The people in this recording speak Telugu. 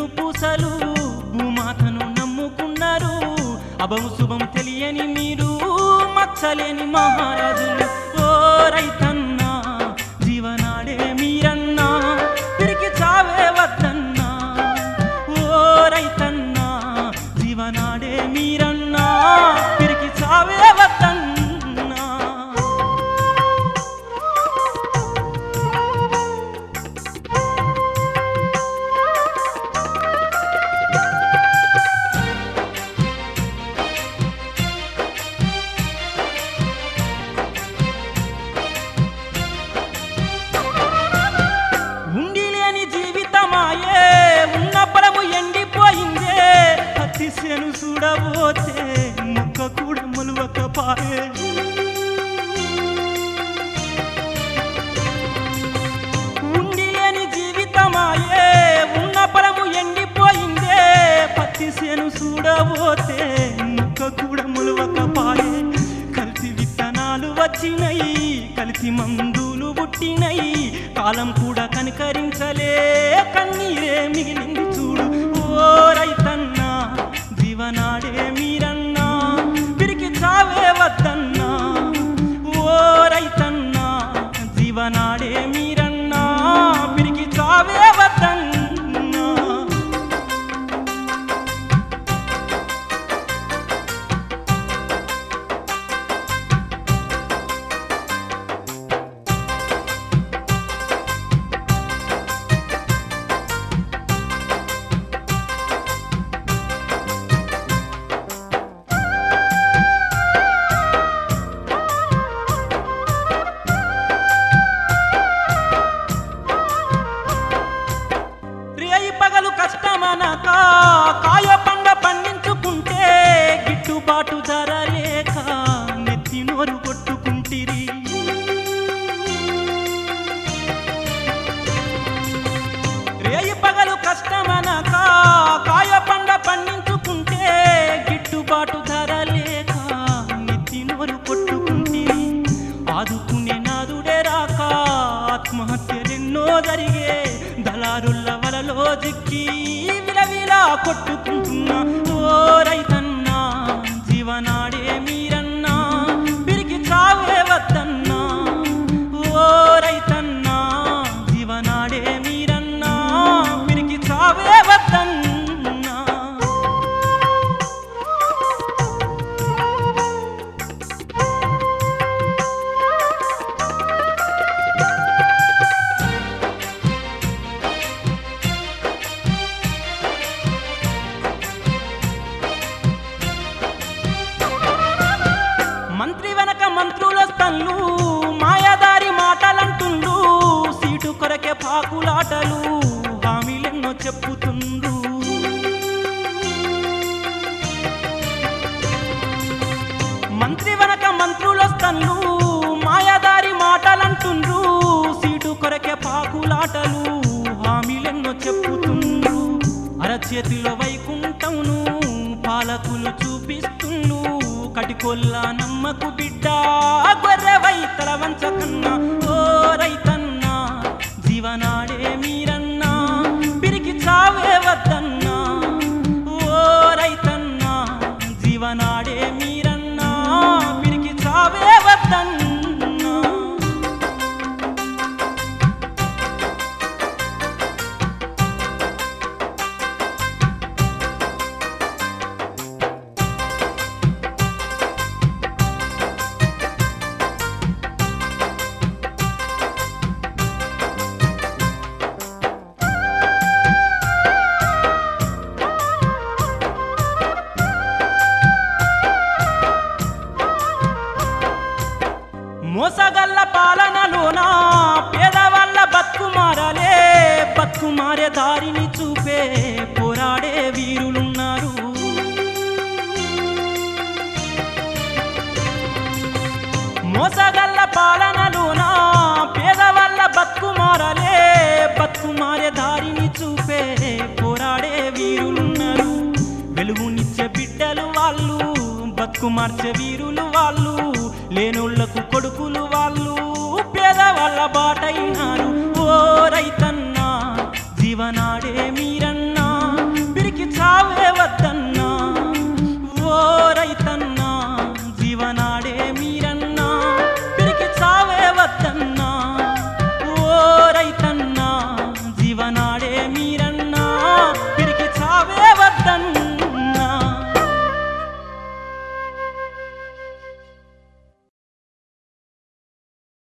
పూసలు భూమాతను నమ్ముకున్నారు అభము శుభం తెలియని మీరు మచ్చలేని మహారాజులు ఓ రైతన్నా జీవనాడే మీరన్నా తిరిగి చావే వద్దన్నా ఓ రైతన్నా జీవనాడే మీరన్నా తిరిగి చావే వద్దన్నా ఉండి లేని జీవితమాయే ఉన్న పొలము ఎండిపోయిందే పత్తి సేను చూడబోతే మొక్క కూడా మొలవకపాయే ఉండి లేని జీవితమాయే ఉన్న పొలము ఎండిపోయిందే పత్తి సేను చూడబోతే మొక్క కూడా మొలవకపాయే కల్తీ విత్తనాలు వచ్చినాయి కల్తీ మందులు పుట్టినాయి కాలం కూడా కనికరించలే కన్నీరే మిగిలింది చూడు ఓ రైతన్నా జీవనాడే మీరన్నా పిరికి చావే వద్దన్నా ఓ రైతన్నా జీవనాడే మీరన్నా పిరికి చావే వద్దన్నా రేయి పగలు కష్టమనక కాయ పండ పండించుకుంటే గిట్టుబాటు ధర లేక నెత్తి నోరు కొట్టుకుంటిరి రేయి పగలు కష్టమనక కాయ పండ పండించుకుంటే గిట్టుబాటు ధర లేక నెత్తి నోరు కొట్టుకుంటిరి ఆదుకునే నాదుడే రాక ఆత్మహత్యలెన్నో జరిగే దళారుల వలలో జిక్కి విలవిలా కొట్టుకుంటున్నా ఓ రైతన్నా జీవనాడే మీరన్నా పిరికి చావే వద్దన్నా ఓ రైతన్నా జీవనాడే మీరన్నా పిరికి చావే వద్దన్నా మంత్రి వెనక మంత్రుల స్తన్లు మాయాదారి మాటలంటుండ్రు సీటు కొరకే పాకులాటలు హామీలెన్నో చెప్పుతుండ్రు మంత్రి వెనక మంత్రుల స్తన్లు మాయాదారి మాటలంటుండ్రు సీటు కొరకే పాకులాటలు హామీలెన్నో చెప్పుతుండ్రు అరచేతిలో వైకుంఠంను పాలకులు చూపిస్తుండ్రు కటికొల్ల నమ్మకు బిడ్డ గొర్రెవై తల వంచకన్నా ఓ రైతన్నా జీవనాడే మీరన్నా పిరికి చావే వద్దన్నా ఓ రైతన్నా జీవనాడే మీరన్నా పిరికి చావే వద్దన్నా మోసగల్ల పాలనలోన పేదవాళ్ళ బతుకు మారలే బతుకు మారే దారిని చూపే పోరాడే వీరులున్నారు మోసగల్ల పాలనలోన పేదవాళ్ళ బతుకు మారలే బతుకు మారే దారిని చూపే పోరాడే వీరులున్నారు వెలుగునిచ్చే బిడ్డలు వాళ్ళు బతుకు మార్చే వీరులు వాళ్ళు లేనోళ్లకు కొడుకులు